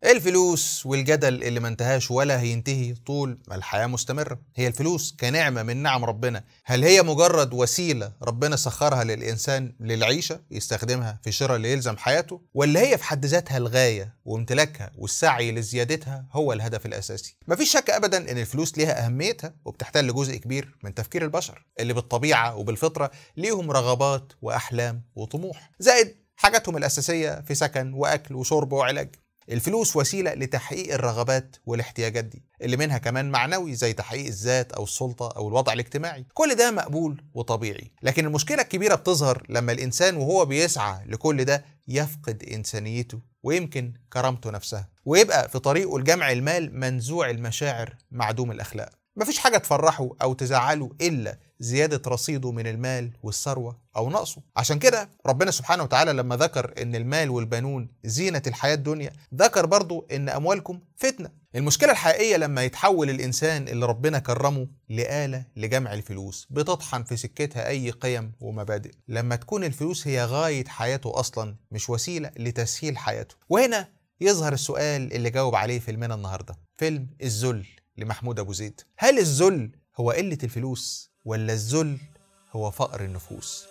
الفلوس والجدل اللي ما انتهاش ولا هينتهي طول ما الحياة مستمرة هي الفلوس كنعمة من نعم ربنا هل هي مجرد وسيلة ربنا سخرها للإنسان للعيشة يستخدمها في شراء اللي يلزم حياته ولا هي في حد ذاتها الغاية وامتلاكها والسعي لزيادتها هو الهدف الأساسي مفيش شك أبدا إن الفلوس ليها أهميتها وبتحتل جزء كبير من تفكير البشر اللي بالطبيعة وبالفطرة ليهم رغبات وأحلام وطموح زائد حاجاتهم الأساسية في سكن وأكل وشرب وعلاج الفلوس وسيلة لتحقيق الرغبات والاحتياجات دي اللي منها كمان معنوي زي تحقيق الذات أو السلطة أو الوضع الاجتماعي كل ده مقبول وطبيعي لكن المشكلة الكبيرة بتظهر لما الإنسان وهو بيسعى لكل ده يفقد إنسانيته ويمكن كرامته نفسها ويبقى في طريقه لجمع المال منزوع المشاعر معدوم الأخلاق مفيش حاجة تفرحه أو تزعله إلا زيادة رصيده من المال والثروة أو نقصه عشان كده ربنا سبحانه وتعالى لما ذكر إن المال والبنون زينة الحياة الدنيا ذكر برضو إن أموالكم فتنة المشكلة الحقيقية لما يتحول الإنسان اللي ربنا كرمه لآلة لجمع الفلوس بتطحن في سكتها أي قيم ومبادئ لما تكون الفلوس هي غاية حياته أصلا مش وسيلة لتسهيل حياته وهنا يظهر السؤال اللي جاوب عليه فيلمنا النهاردة فيلم الذل لمحمود أبو زيد هل الذل هو قلة الفلوس ولا الذل هو فقر النفوس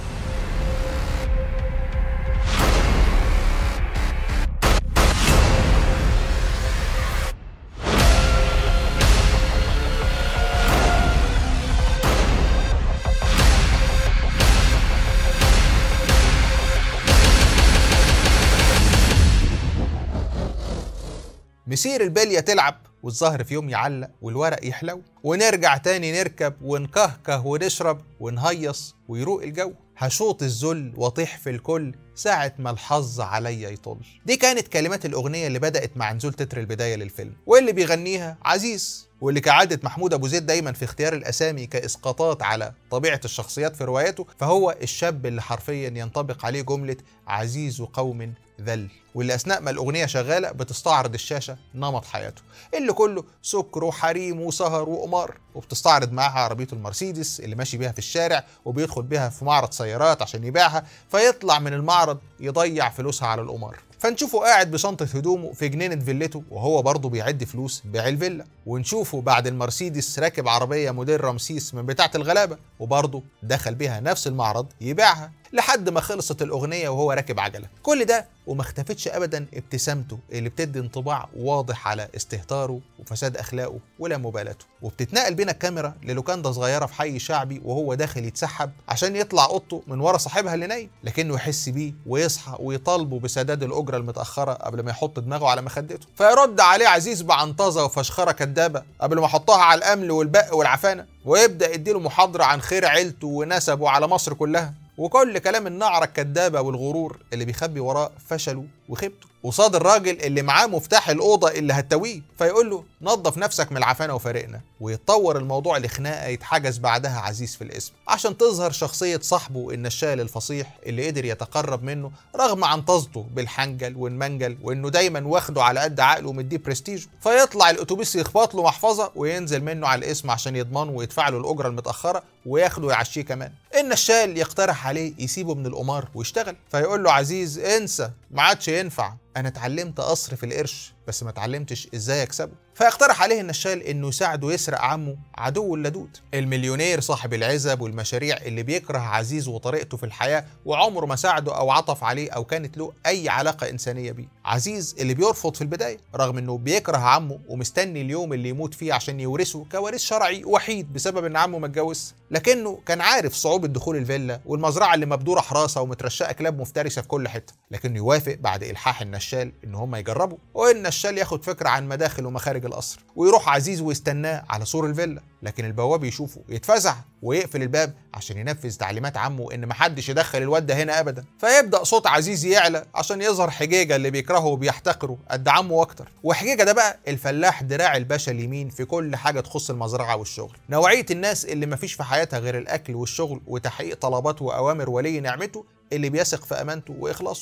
مسير البلية تلعب والظهر في يوم يعلق والورق يحلو ونرجع تاني نركب ونكهكه ونشرب ونهيص ويروق الجو هشوط الذل واطيح في الكل ساعة ما الحظ عليا يطل دي كانت كلمات الأغنية اللي بدأت مع نزول تتر البداية للفيلم واللي بيغنيها عزيز واللي كعادة محمود أبو زيد دايما في اختيار الأسامي كإسقاطات على طبيعة الشخصيات في رواياته فهو الشاب اللي حرفيا ينطبق عليه جملة عزيز قوم ذل واللي أثناء ما الأغنية شغالة بتستعرض الشاشة نمط حياته اللي كله سكر وحريم وسهر وقمار وبتستعرض معاها عربيته المرسيدس اللي ماشي بيها في الشارع وبيدخل بيها في معرض سيارات عشان يبيعها فيطلع من المعرض يضيع فلوسها على القمار فنشوفه قاعد بشنطة هدومه في جنينة فيلته وهو برضه بيعد فلوس بيع الفيلا ونشوفه بعد المرسيدس راكب عربية موديل رمسيس من بتاعة الغلابة وبرضه دخل بيها نفس المعرض يبيعها لحد ما خلصت الأغنية وهو راكب عجلة كل ده وما اختفتش أبدا ابتسامته اللي بتدي انطباع واضح على استهتاره وفساد أخلاقه ولا مبالاته وبتتنقل بينا الكاميرا للوكاندا صغيرة في حي شعبي وهو داخل يتسحب عشان يطلع أوضته من ورا صاحبها اللي نايم لكنه يحس بيه ويصحى ويطالبه بسداد الأجرة المتأخرة قبل ما يحط دماغه على مخدته فيرد عليه عزيز بعنطزة وفشخرة كدابة قبل ما يحطها على الأمل والبق والعفانة ويبدأ يديله محاضرة عن خير عيلته ونسبه على مصر كلها وكل كلام النعرة الكدابة والغرور اللي بيخبي وراه فشله وخيبته وصاد الراجل اللي معاه مفتاح الأوضة اللي هتويه فيقول له نظف نفسك من العفانة وفارقنا ويتطور الموضوع لخناقة يتحجز بعدها عزيز في الاسم عشان تظهر شخصية صاحبه النشال الفصيح اللي قدر يتقرب منه رغم عنطزته بالحنجل والمنجل وانه دايما واخده على قد عقله ومديه برستيجه فيطلع الاتوبيس يخبط له محفظة وينزل منه على الاسم عشان يضمنه ويدفع له الأجرة المتأخرة وياخده يعشيه كمان النشال يقترح عليه يسيبه من القمار ويشتغل فيقول له عزيز انسى ما عادش ينفع انا اتعلمت اصرف القرش بس ما اتعلمتش ازاي اكسبه فيقترح عليه النشال انه يساعده يسرق عمه عدو اللدود المليونير صاحب العزب والمشاريع اللي بيكره عزيز وطريقته في الحياه وعمره ما ساعده او عطف عليه او كانت له اي علاقه انسانيه بيه عزيز اللي بيرفض في البدايه رغم انه بيكره عمه ومستني اليوم اللي يموت فيه عشان يورثه كوارث شرعي وحيد بسبب ان عمه ما اتجوزش لكنه كان عارف صعوبه دخول الفيلا والمزرعه اللي مبدوره حراسه ومترشقه كلاب مفترسه في كل حته لكنه يوافق بعد الحاح النشال ان هم يجربوا والنشال ياخد فكره عن مداخل ومخارج القصر ويروح عزيز ويستناه على سور الفيلا لكن البواب يشوفه يتفزع ويقفل الباب عشان ينفذ تعليمات عمه ان محدش يدخل الواد ده هنا ابدا فيبدا صوت عزيز يعلى عشان يظهر حجيجه اللي بيكرهه وبيحتقره قد عمه واكتر وحجيجه ده بقى الفلاح دراع الباشا اليمين في كل حاجه تخص المزرعه والشغل نوعيه الناس اللي مفيش في حياتها غير الاكل والشغل وتحقيق طلبات واوامر ولي نعمته اللي بيثق في امانته واخلاصه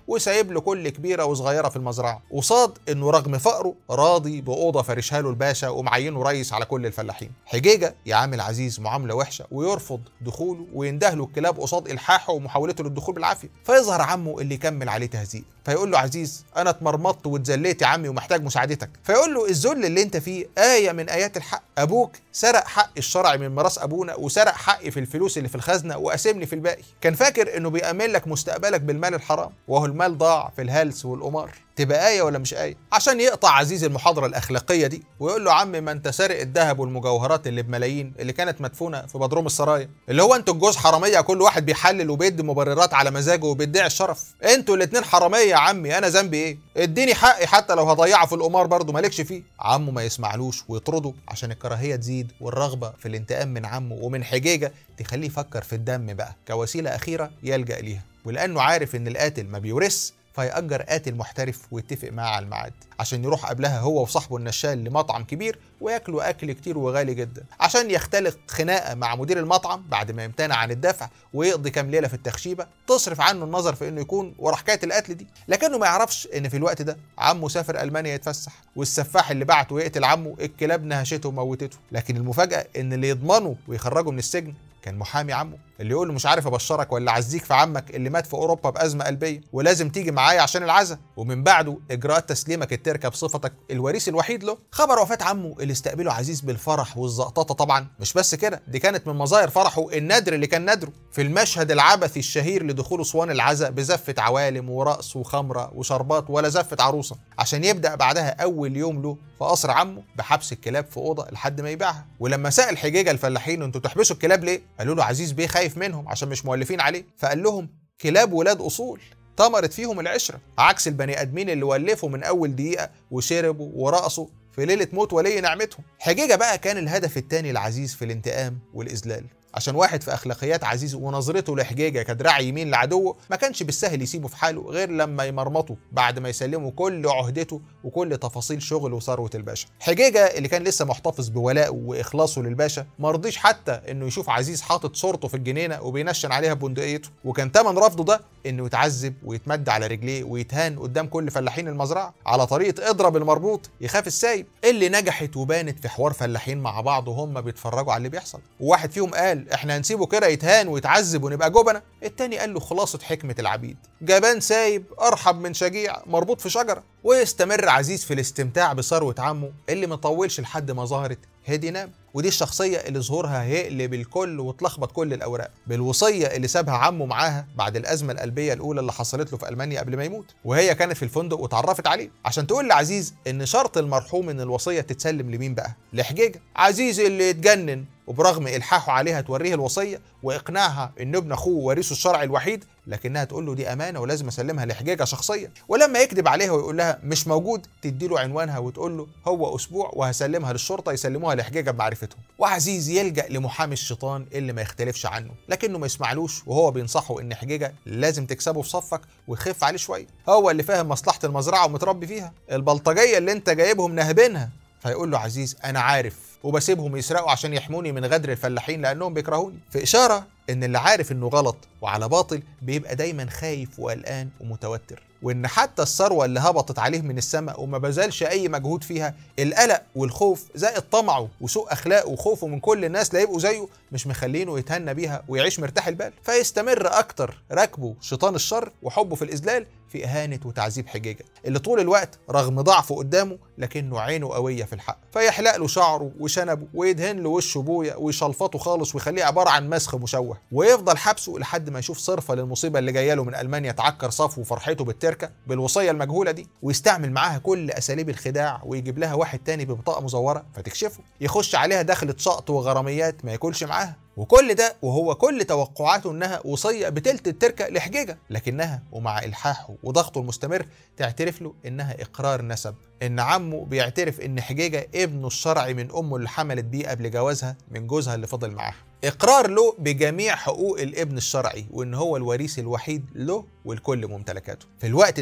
وسايب له كل كبيره وصغيره في المزرعه قصاد انه رغم فقره راضي باوضه فرشها له الباشا ومعينه رئيس على كل الفلاحين حجيجه يعامل عزيز معامله وحشه ويرفض دخوله وينده له الكلاب قصاد الحاحه ومحاولته للدخول بالعافيه فيظهر عمه اللي يكمل عليه تهزيق فيقول له عزيز انا اتمرمطت واتذليت يا عمي ومحتاج مساعدتك فيقول له الذل اللي انت فيه ايه من ايات الحق ابوك سرق حق الشرع من ميراث ابونا وسرق حقي في الفلوس اللي في الخزنه وقاسم لي في الباقي كان فاكر انه بيأمن لك مستقبلك بالمال الحرام وهو المال ضاع في الهلس والقمار تبقى آية ولا مش آية عشان يقطع عزيز المحاضرة الأخلاقية دي ويقول له عم ما أنت سارق الذهب والمجوهرات اللي بملايين اللي كانت مدفونة في بدروم السرايا اللي هو أنتوا الجوز حرامية كل واحد بيحلل وبيدي مبررات على مزاجه وبيدعي الشرف أنتوا الاتنين حرامية يا عمي أنا ذنبي إيه اديني حقي حتى لو هضيعه في القمار برضه مالكش فيه عمه ما يسمعلوش ويطرده عشان الكراهية تزيد والرغبة في الانتقام من عمه ومن حجيجة تخليه يفكر في الدم بقى كوسيلة أخيرة يلجأ ليها ولأنه عارف إن القاتل ما بيورث فيأجر قاتل محترف ويتفق معاه على الميعاد عشان يروح قبلها هو وصاحبه النشال لمطعم كبير وياكلوا اكل كتير وغالي جدا عشان يختلق خناقه مع مدير المطعم بعد ما يمتنع عن الدفع ويقضي كام ليله في التخشيبه تصرف عنه النظر في انه يكون ورا حكايه القتل دي لكنه ما يعرفش ان في الوقت ده عمه سافر المانيا يتفسح والسفاح اللي بعته يقتل عمه الكلاب نهشته وموتته لكن المفاجاه ان اللي يضمنه ويخرجه من السجن كان محامي عمه اللي يقول له مش عارف ابشرك ولا اعزيك في عمك اللي مات في اوروبا بازمه قلبيه ولازم تيجي معايا عشان العزا ومن بعده اجراءات تسليمك التركه بصفتك الوريث الوحيد له خبر وفاه عمه اللي استقبله عزيز بالفرح والزقططه طبعا مش بس كده دي كانت من مظاهر فرحه النادر اللي كان نادره في المشهد العبثي الشهير لدخول اسوان العزا بزفه عوالم ورقص وخمره وشربات ولا زفه عروسه عشان يبدا بعدها اول يوم له في قصر عمه بحبس الكلاب في اوضه لحد ما يبيعها ولما سال حجيجه الفلاحين انتوا تحبسوا الكلاب ليه قالوا له عزيز بيه خايف منهم عشان مش مؤلفين عليه فقال لهم كلاب ولاد اصول ثمرت فيهم العشره عكس البني ادمين اللي ولفوا من اول دقيقه وشربوا ورقصوا في ليله موت ولي نعمتهم حجيجه بقى كان الهدف الثاني العزيز في الانتقام والاذلال عشان واحد في اخلاقيات عزيز ونظرته لحجيجه كدراع يمين لعدوه ما كانش بالسهل يسيبه في حاله غير لما يمرمطه بعد ما يسلمه كل عهدته وكل تفاصيل شغله وثروه الباشا حجيجه اللي كان لسه محتفظ بولائه واخلاصه للباشا ما رضيش حتى انه يشوف عزيز حاطط صورته في الجنينه وبينشن عليها ببندقيته وكان تمن رفضه ده انه يتعذب ويتمد على رجليه ويتهان قدام كل فلاحين المزرعه على طريقه اضرب المربوط يخاف السايب اللي نجحت وبانت في حوار فلاحين مع بعض وهم بيتفرجوا على اللي بيحصل وواحد فيهم قال احنا هنسيبه كده يتهان ويتعذب ونبقى جبنه التاني قال له خلاصه حكمه العبيد جبان سايب ارحب من شجيع مربوط في شجره ويستمر عزيز في الاستمتاع بثروه عمه اللي مطولش لحد ما ظهرت هدي نام ودي الشخصية اللي ظهورها هيقلب الكل وتلخبط كل الأوراق بالوصية اللي سابها عمه معاها بعد الأزمة القلبية الأولى اللي حصلت له في ألمانيا قبل ما يموت وهي كانت في الفندق واتعرفت عليه عشان تقول لعزيز إن شرط المرحوم إن الوصية تتسلم لمين بقى لحجيجة عزيز اللي اتجنن وبرغم إلحاحه عليها توريه الوصية وإقناعها إن ابن أخوه وريثه الشرعي الوحيد لكنها تقول له دي أمانة ولازم أسلمها لحجيجة شخصيا ولما يكذب عليها ويقول لها مش موجود تدي له عنوانها وتقول له هو أسبوع وهسلمها للشرطة يسلموها لحجيجة بمعرفتهم وعزيز يلجأ لمحامي الشيطان اللي ما يختلفش عنه لكنه ما يسمعلوش وهو بينصحه إن حجيجة لازم تكسبه في صفك وتخف عليه شوية هو اللي فاهم مصلحة المزرعة ومتربي فيها البلطجية اللي انت جايبهم نهبينها فيقول له عزيز أنا عارف وبسيبهم يسرقوا عشان يحموني من غدر الفلاحين لانهم بيكرهوني في اشاره ان اللي عارف انه غلط وعلى باطل بيبقى دايما خايف وقلقان ومتوتر وان حتى الثروه اللي هبطت عليه من السماء وما بذلش اي مجهود فيها القلق والخوف زائد طمعه وسوء اخلاقه وخوفه من كل الناس لا يبقوا زيه مش مخلينه يتهنى بيها ويعيش مرتاح البال فيستمر اكتر ركبه شيطان الشر وحبه في الاذلال في اهانه وتعذيب حجيجه اللي طول الوقت رغم ضعفه قدامه لكنه عينه قويه في الحق فيحلق له شعره وشنبه ويدهن له وشه بويا ويشلفطه خالص ويخليه عباره عن مسخ مشوه ويفضل حبسه لحد ما يشوف صرفه للمصيبه اللي جايه له من المانيا تعكر صفو وفرحته بالتركه بالوصيه المجهوله دي ويستعمل معاها كل اساليب الخداع ويجيب لها واحد تاني ببطاقه مزوره فتكشفه يخش عليها دخلة شقط وغراميات ما ياكلش معاها وكل ده وهو كل توقعاته انها وصيه بتلت التركه لحجيجه لكنها ومع الحاحه وضغطه المستمر تعترف له انها اقرار نسب ان عمه بيعترف ان حجيجه ابنه الشرعي من امه اللي حملت بيه قبل جوازها من جوزها اللي فضل معاها اقرار له بجميع حقوق الابن الشرعي وان هو الوريث الوحيد له ولكل ممتلكاته في الوقت ده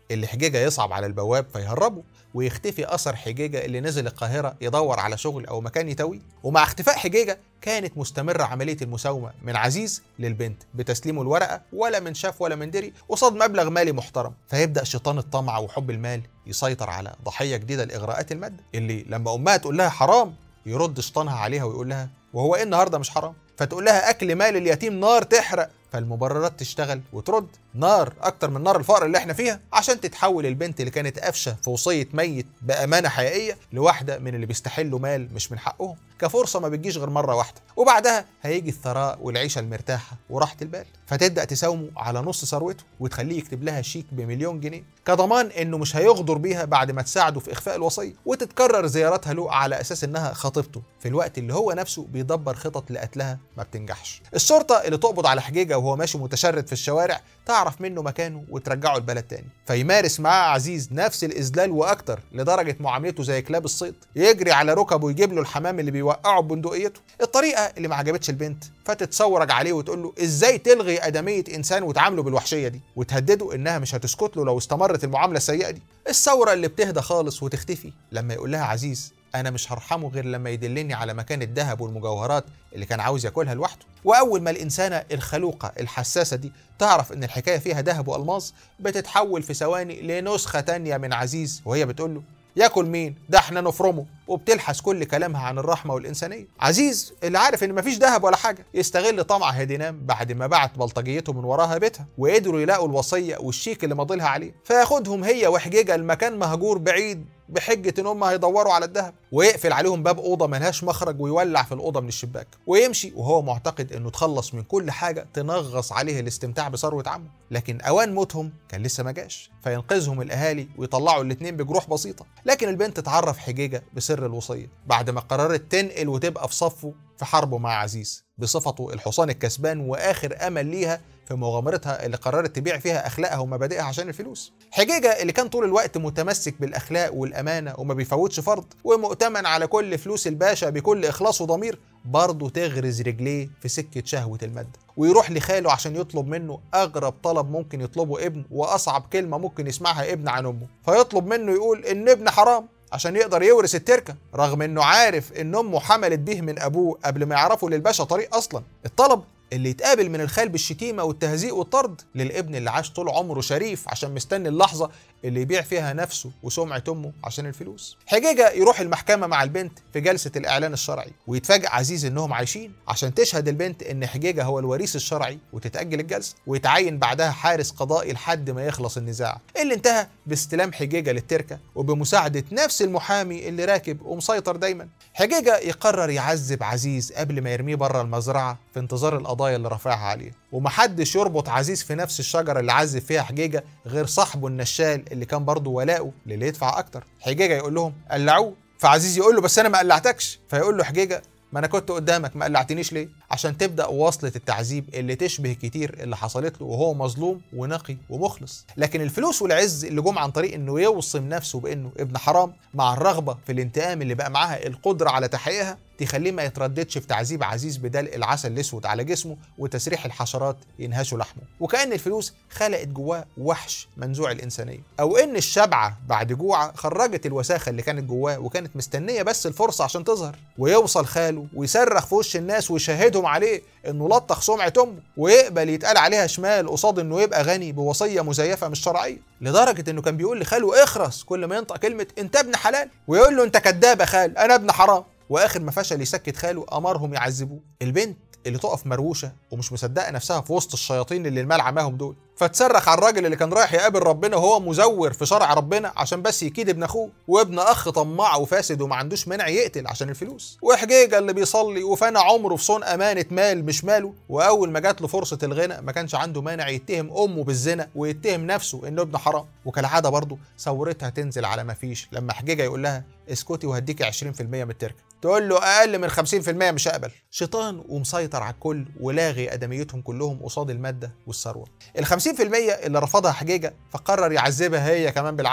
اللي حجيجه يصعب على البواب فيهربه ويختفي اثر حجيجه اللي نزل القاهره يدور على شغل او مكان يتويه ومع اختفاء حجيجه كانت مستمره عمليه المساومه من عزيز للبنت بتسليمه الورقه ولا من شاف ولا من دري قصاد مبلغ مالي محترم فيبدا شيطان الطمع وحب المال يسيطر على ضحيه جديده لاغراءات الماده اللي لما امها تقول لها حرام يرد شيطانها عليها ويقول لها وهو ايه النهارده مش حرام فتقول لها اكل مال اليتيم نار تحرق فالمبررات تشتغل وترد نار اكتر من نار الفقر اللي احنا فيها عشان تتحول البنت اللي كانت قافشه في وصيه ميت بامانه حقيقيه لواحده من اللي بيستحلوا مال مش من حقهم كفرصه ما بتجيش غير مره واحده وبعدها هيجي الثراء والعيشه المرتاحه وراحه البال فتبدا تساومه على نص ثروته وتخليه يكتب لها شيك بمليون جنيه كضمان انه مش هيغدر بيها بعد ما تساعده في اخفاء الوصيه وتتكرر زياراتها له على اساس انها خطيبته في الوقت اللي هو نفسه بيدبر خطط لقتلها ما بتنجحش الشرطه اللي تقبض على حجيجه وهو ماشي متشرد في الشوارع تعرف منه مكانه وترجعه البلد تاني فيمارس معاه عزيز نفس الاذلال واكتر لدرجه معاملته زي كلاب الصيد يجري على ركبه ويجيب له الحمام اللي بيوقعه ببندقيته الطريقه اللي ما عجبتش البنت فتتصورج عليه وتقول له ازاي تلغي ادميه انسان وتعامله بالوحشيه دي وتهدده انها مش هتسكت له لو استمرت المعامله السيئه دي الثوره اللي بتهدى خالص وتختفي لما يقول لها عزيز انا مش هرحمه غير لما يدلني على مكان الذهب والمجوهرات اللي كان عاوز ياكلها لوحده واول ما الانسانه الخلوقه الحساسه دي تعرف ان الحكايه فيها ذهب والماظ بتتحول في ثواني لنسخه تانية من عزيز وهي بتقول له ياكل مين ده احنا نفرمه وبتلحس كل كلامها عن الرحمه والانسانيه عزيز اللي عارف ان مفيش ذهب ولا حاجه يستغل طمع هدينام بعد ما بعت بلطجيته من وراها بيتها وقدروا يلاقوا الوصيه والشيك اللي ماضيلها عليه فياخدهم هي وحجيجه لمكان مهجور بعيد بحجة إن هم هيدوروا على الذهب ويقفل عليهم باب أوضة ملهاش مخرج ويولع في الأوضة من الشباك ويمشي وهو معتقد إنه تخلص من كل حاجة تنغص عليه الاستمتاع بثروة عمه لكن أوان موتهم كان لسه ما جاش فينقذهم الأهالي ويطلعوا الاتنين بجروح بسيطة لكن البنت تعرف حجيجة بسر الوصية بعد ما قررت تنقل وتبقى في صفه في حربه مع عزيز بصفته الحصان الكسبان واخر امل ليها في مغامرتها اللي قررت تبيع فيها اخلاقها ومبادئها عشان الفلوس. حجيجه اللي كان طول الوقت متمسك بالاخلاق والامانه وما بيفوتش فرض ومؤتمن على كل فلوس الباشا بكل اخلاص وضمير برضه تغرز رجليه في سكه شهوه الماده ويروح لخاله عشان يطلب منه اغرب طلب ممكن يطلبه ابن واصعب كلمه ممكن يسمعها ابن عن امه فيطلب منه يقول ان ابن حرام عشان يقدر يورث التركه رغم انه عارف ان امه حملت به من ابوه قبل ما يعرفوا للباشا طريق اصلا الطلب اللي يتقابل من الخال بالشتيمه والتهزيء والطرد للابن اللي عاش طول عمره شريف عشان مستني اللحظه اللي يبيع فيها نفسه وسمعه امه عشان الفلوس. حجيجه يروح المحكمه مع البنت في جلسه الاعلان الشرعي ويتفاجئ عزيز انهم عايشين عشان تشهد البنت ان حجيجه هو الوريث الشرعي وتتاجل الجلسه ويتعين بعدها حارس قضائي لحد ما يخلص النزاع اللي انتهى باستلام حجيجه للتركه وبمساعده نفس المحامي اللي راكب ومسيطر دايما. حجيجه يقرر يعذب عزيز قبل ما يرميه بره المزرعه في انتظار القضايا اللي رافعها عليه ومحدش يربط عزيز في نفس الشجره اللي عذب فيها حجيجه غير صاحبه النشال اللي كان برضه ولاؤه للي يدفع اكتر حجيجه يقول لهم قلعوه فعزيز يقول له بس انا ما قلعتكش فيقول له حجيجه ما انا كنت قدامك ما قلعتنيش ليه عشان تبدا وصله التعذيب اللي تشبه كتير اللي حصلت له وهو مظلوم ونقي ومخلص لكن الفلوس والعز اللي جم عن طريق انه يوصم نفسه بانه ابن حرام مع الرغبه في الانتقام اللي بقى معاها القدره على تحقيقها تخليه ما يترددش في تعذيب عزيز بدلق العسل الاسود على جسمه وتسريح الحشرات ينهشوا لحمه وكأن الفلوس خلقت جواه وحش منزوع الإنسانية أو إن الشبعة بعد جوعة خرجت الوساخة اللي كانت جواه وكانت مستنية بس الفرصة عشان تظهر ويوصل خاله ويصرخ في وش الناس ويشهدهم عليه إنه لطخ سمعة أمه ويقبل يتقال عليها شمال قصاد إنه يبقى غني بوصية مزيفة مش شرعية لدرجة إنه كان بيقول لخاله اخرس كل ما ينطق كلمة أنت ابن حلال ويقول له أنت كذاب يا خال أنا ابن حرام واخر ما فشل يسكت خاله امرهم يعذبوه البنت اللي تقف مروشه ومش مصدقه نفسها في وسط الشياطين اللي المال عماهم دول فتصرخ على الراجل اللي كان رايح يقابل ربنا وهو مزور في شرع ربنا عشان بس يكيد ابن اخوه وابن اخ طماع وفاسد وما عندوش مانع يقتل عشان الفلوس وحجيجه اللي بيصلي وفنى عمره في صون امانه مال مش ماله واول ما جات له فرصه الغنى ما كانش عنده مانع يتهم امه بالزنا ويتهم نفسه انه ابن حرام وكالعاده برضه ثورتها تنزل على ما فيش لما حجيجه يقول لها اسكتي وهديكي 20% من التركه تقول له اقل من 50% مش هقبل شيطان ومسيطر على الكل ولاغي ادميتهم كلهم قصاد الماده والثروه ال 50% اللي رفضها حجيجه فقرر يعذبها هي كمان بالعسل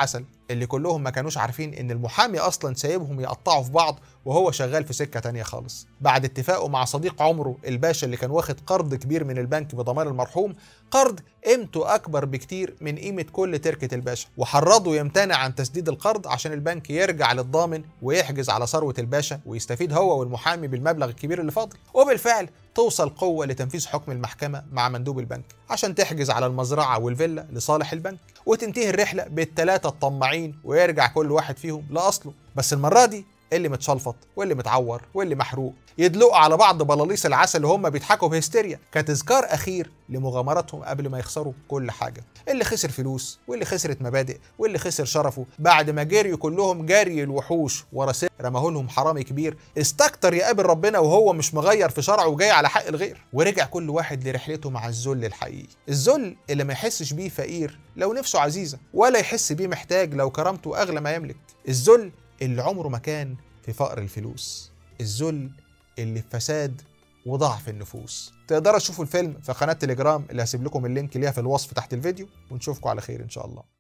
اللي كلهم ما كانوش عارفين ان المحامي اصلا سايبهم يقطعوا في بعض وهو شغال في سكه تانية خالص بعد اتفاقه مع صديق عمره الباشا اللي كان واخد قرض كبير من البنك بضمان المرحوم قرض قيمته اكبر بكتير من قيمه كل تركه الباشا وحرضه يمتنع عن تسديد القرض عشان البنك يرجع للضامن ويحجز على ثروه الباشا ويستفيد هو والمحامي بالمبلغ الكبير اللي فاضل وبالفعل توصل قوة لتنفيذ حكم المحكمة مع مندوب البنك عشان تحجز على المزرعة والفيلا لصالح البنك وتنتهي الرحلة بالتلاتة الطماعين ويرجع كل واحد فيهم لأصله بس المرة دي اللي متشلفط واللي متعور واللي محروق يدلقوا على بعض بلاليص العسل وهم بيضحكوا بهستيريا كتذكار اخير لمغامراتهم قبل ما يخسروا كل حاجه اللي خسر فلوس واللي خسرت مبادئ واللي خسر شرفه بعد ما جريوا كلهم جري الوحوش ورا سر رماه لهم حرامي كبير استكتر يقابل ربنا وهو مش مغير في شرعه وجاي على حق الغير ورجع كل واحد لرحلته مع الذل الحقيقي الذل اللي ما يحسش بيه فقير لو نفسه عزيزه ولا يحس بيه محتاج لو كرامته اغلى ما يملك الذل اللي عمره ما كان في فقر الفلوس الذل اللي في فساد وضعف النفوس تقدروا تشوفوا الفيلم في قناة تليجرام اللي هسيب لكم اللينك ليها في الوصف تحت الفيديو ونشوفكم على خير إن شاء الله